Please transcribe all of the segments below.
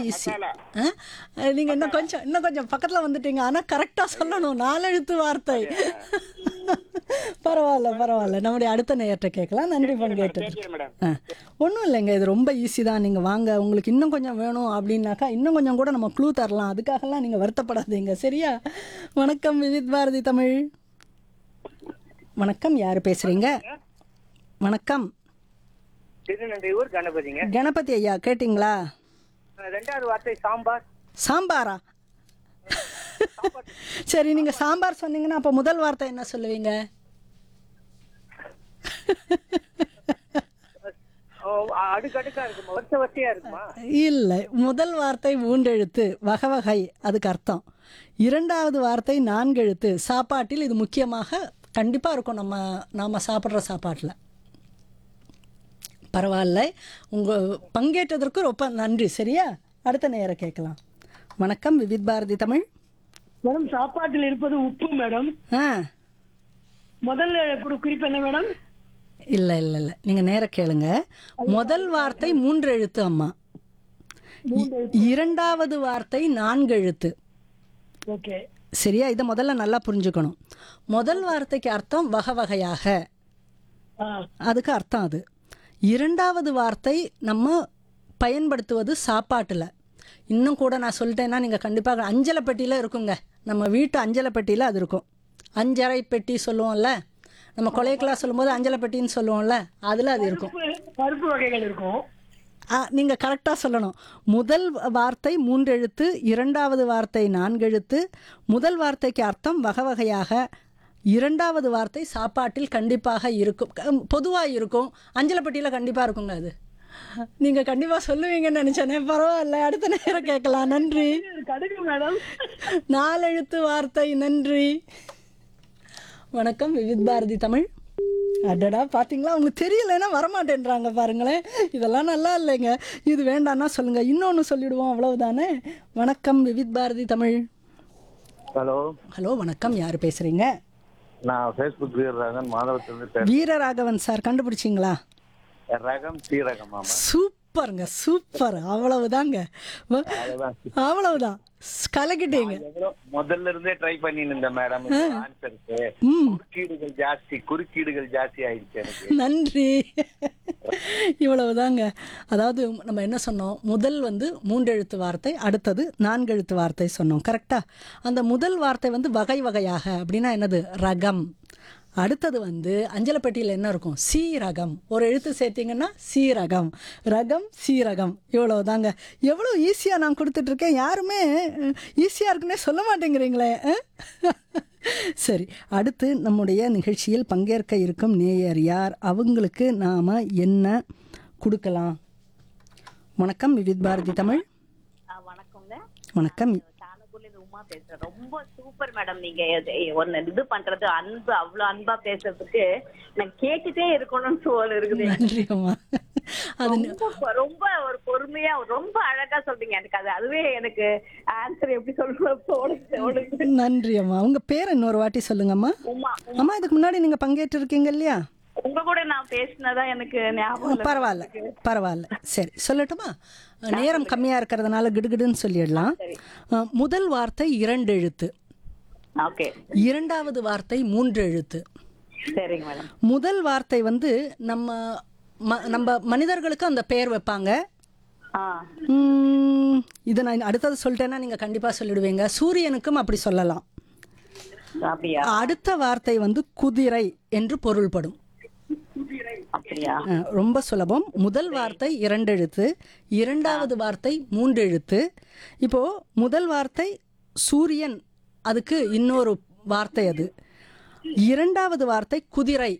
Easy நீங்க இன்னும் கொஞ்சம் இன்னும் கொஞ்சம் பக்கத்துல வந்துட்டீங்க ஆனா கரெக்டா சொல்லணும் நாலெழுத்து வார்த்தை பரவாயில்ல பரவாயில்ல நம்முடைய அடுத்த நேயர்கிட்ட கேட்கலாம் நன்றி பங்கேற்றது கேட்கிறேன் மேடம் ஆ ஒன்றும் இல்லைங்க இது ரொம்ப ஈஸி தான் நீங்கள் வாங்க உங்களுக்கு இன்னும் கொஞ்சம் வேணும் அப்படின்னாக்கா இன்னும் கொஞ்சம் கூட நம்ம க்ளூ தரலாம் அதுக்காகலாம் நீங்கள் வருத்தப்படாதீங்க சரியா வணக்கம் விவித் பாரதி தமிழ் வணக்கம் யார் பேசுகிறீங்க வணக்கம் திருநன்றையூர் கணபதிங்க கணபதி ஐயா கேட்டிங்களா ரெண்டாவது வார்த்தை சாம்பார் சாம்பாரா சரி நீங்கள் சாம்பார் சொன்னீங்கன்னா அப்போ முதல் வார்த்தை என்ன சொல்லுவீங்க ஓ, அடுக்கடுக்கா இருக்குமா வருஷ வரிசையா இருக்குமா இல்லை முதல் வார்த்தை மூன்றெழுத்து வகை வகை அதுக்கு அர்த்தம் இரண்டாவது வார்த்தை நான்கெழுத்து சாப்பாட்டில் இது முக்கியமாக கண்டிப்பாக இருக்கும் நம்ம நாம் சாப்பிட்ற சாப்பாட்டில் பரவாயில்ல உங்கள் பங்கேற்றதற்கு ரொம்ப நன்றி சரியா அடுத்த நேரம் கேட்கலாம் வணக்கம் விவித் பாரதி தமிழ் மேடம் சாப்பாட்டில் இருப்பது உப்பு மேடம் ஆ முதல்ல குறி- குறிப்பு என்ன மேடம் இல்லை இல்லை இல்லை நீங்கள் நேரம் கேளுங்க முதல் வார்த்தை மூன்று எழுத்து அம்மா இ- இரண்டாவது வார்த்தை நான்கு எழுத்து ஓகே சரியா இதை முதல்ல நல்லா புரிஞ்சுக்கணும் முதல் வார்த்தைக்கு அர்த்தம் வகை வகையாக ஆ அதுக்கு அர்த்தம் அது இரண்டாவது வார்த்தை நம்ம பயன்படுத்துவது சாப்பாட்டில் இன்னும் கூட நான் சொல்லிட்டேன்னா நீங்கள் கண்டிப்பாக அஞ்சலை பெட்டியில் இருக்குங்க நம்ம வீட்டு அஞ்சலை பெட்டியில் அது இருக்கும் அஞ்சரை பெட்டி சொல்லுவோம்ல நம்ம கொலைக்கெல்லாம் சொல்லும்போது அஞ்சலை பெட்டின்னு சொல்லுவோம்ல அதில் அது இருக்கும் பருப்பு- பருப்பு வகைகள் இருக்கும் நீங்கள் கரெக்டாக சொல்லணும் முதல் வார்த்தை மூன்றெழுத்து இரண்டாவது வார்த்தை நான்கெழுத்து முதல் வார்த்தைக்கு அர்த்தம் வகை வகையாக இரண்டாவது வார்த்தை சாப்பாட்டில் கண்டிப்பாக இருக்கும் பொதுவாக இருக்கும் அஞ்சலப்பட்டியில் கண்டிப்பாக இருக்குங்க அது நீங்கள் கண்டிப்பாக சொல்லுவீங்கன்னு நினச்சேனே பரவாயில்ல அடுத்த நேரம் கேட்கலாம் நன்றி இது கடுகு மேடம் நாலெழுத்து வார்த்தை நன்றி வணக்கம் விவித் பாரதி தமிழ் அடடா பார்த்தீங்களா உங்களுக்கு தெரியலைன்னா வரமாட்டேன்றாங்க பாருங்களேன் இதெல்லாம் நல்லா இல்லைங்க இது வேண்டாம்னா சொல்லுங்கள் இன்னொன்று சொல்லிடுவோம் அவ்வளவுதானே வணக்கம் விவித் பாரதி தமிழ் ஹலோ ஹலோ வணக்கம் யார் பேசுகிறீங்க நான் ஃபேஸ்புக் வீரராகன் மாதவத்திலிருந்து பேசுறேன் வீரராகவன் சார் கண்டுபிடிச்சிங்களா ரகம் சீரகம் ஆமா சூப்பருங்க சூப்பர் அவ்வளவுதாங்க வ- அதுதான் அவ்வளவுதான் கலக்கிட்டீங்க எவ்வளோ முதல்ல இருந்தே ட்ரை பண்ணின்னு இருந்தேன் மேடம் ஆன்சருக்கு ம் குறுக்கீடுகள் ஜாஸ்தி குறுக்கீடுகள் ஜாஸ்தி ஆயிடுச்சு எனக்கு நன்றி இவ்வளவுதாங்க அதாவது நம்ம என்ன சொன்னோம் முதல் வந்து மூன்றெழுத்து வார்த்தை அடுத்தது நான்கெழுத்து வார்த்தை சொன்னோம் கரெக்டா அந்த முதல் வார்த்தை வந்து வகை வகையாக அப்படின்னா என்னது ரகம் அடுத்தது வந்து அஞ்சலப்பட்டியில் என்ன இருக்கும் சீரகம் ஒரு எழுத்து சேர்த்தீங்கன்னா சீரகம் ரகம் சீரகம் இவ்வளவுதாங்க எவ்வளோ ஈஸியாக நான் கொடுத்துட்ருக்கேன் யாருமே ஈஸியாக இருக்குன்னே சொல்ல மாட்டேங்கிறீங்களே அஹ்? சரி அடுத்து நம்முடைய நிகழ்ச்சியில் பங்கேற்க இருக்கும் நேயர் யார் அவங்களுக்கு நாம் என்ன கொடுக்கலாம் வணக்கம் விவித் பாரதி தமிழ் ஆ, வணக்கங்க வணக்கம் தானகுள்ள இருந்து உமா பேசுறேன் ரொம்ப சூப்பர் மேடம் நீங்க இது- ஒன்னு இது பண்றது அன்பு அவ்வளவு அன்பா பேசுறதுக்கு நான் கேட்டுட்டே இருக்கணும்னு தோல் இருக்குது நன்றி அம்மா அது ரொம்ப ரொம்ப ஒரு பொறுமையா ரொம்ப அழகா சொல்றீங்க எனக்கு அது அதுவே எனக்கு ஆன்சர் எப்படி சொல்லணும் தோணுது தோணுது நன்றி அம்மா உங்கள் பேர் இன்னொரு வாட்டி சொல்லுங்கம்மா உமா அம்மா இதுக்கு முன்னாடி நீங்கள் பங்கேற்றிருக்கீங்க இல்லையா உங்க கூட நான் பேசினதா எனக்கு ஞாபகம் இல்ல. பரவாயில்ல பரவாயில்ல சரி சொல்லட்டுமா நேரம் கம்மியாக இருக்கிறதுனால கிடுகிடுன்னு சொல்லிடலாம் அஹ், முதல் வார்த்தை இரண்டு எழுத்து ஓகே இரண்டாவது வார்த்தை மூன்று எழுத்து சரிங்க மேடம் முதல் வார்த்தை வந்து நம்ம ம- நம்ம மனிதர்களுக்கு அந்த பெயர் வைப்பாங்க ஆ உம், இதை நான் அடுத்தது சொல்லிட்டேன்னா நீங்கள் கண்டிப்பாக சொல்லிடுவீங்க சூரியனுக்கும் அப்படி சொல்லலாம் அப்படியா அடுத்த வார்த்தை வந்து குதிரை என்று பொருள்படும் அப்படியா அஹ், ரொம்ப சுலபம் முதல் வார்த்தை இரண்டு எழுத்து இரண்டாவது வார்த்தை மூன்று எழுத்து இப்போ முதல் வார்த்தை சூரியன் அதுக்கு இன்னொரு வார்த்தை அது இரண்டாவது வார்த்தை குதிரை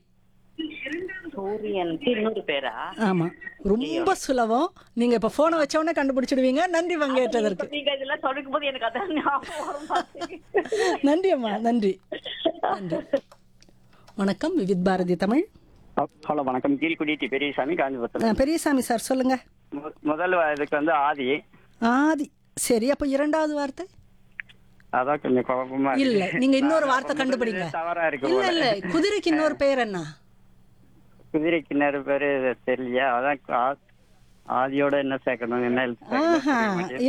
சூரியனுக்கு இன்னொரு பேரா ஆமா ரொம்ப சுலபம் நீங்க இப்ப போனை வச்ச உடனே கண்டுபிடிச்சிடுவீங்க நன்றி பங்கேற்றதற்கு இப்ப நீங்க இதெல்லாம் சொல்லும் போது எனக்கு அதான் ஞாபகம் வர மாட்டேங்குது. நன்றி அம்மா நன்றி நன்றி வணக்கம் விவித் பாரதி தமிழ் ஹலோ வணக்கம் கீழ்குடி டி பெரியசாமி காஞ்சிபுரத்தில் அஹ், பெரியசாமி சார் சொல்லுங்க மு- முதல் வ- இதுக்கு வந்து ஆதி ஆதி சரி அப்ப இரண்டாவது வார்த்தை அதான் கொஞ்சம் குழப்பமா இருக்கு. இல்ல நீங்க இன்னொரு நான் வார்த்தை முதல்ல கண்டுபிடிங்க தவறா இருக்கு இல்ல போல. இல்ல குதிரைக்கு இன்னொரு பெயர் என்ன குதிரைக்கு இன்னொரு பேரு தெரியலையா அதான் ஆ- ஆதியோட என்ன சேர்க்கணும் என்ன எழுத்து சேர்க்கணும் ஆஹா தெரிய மாட்டேங்குது.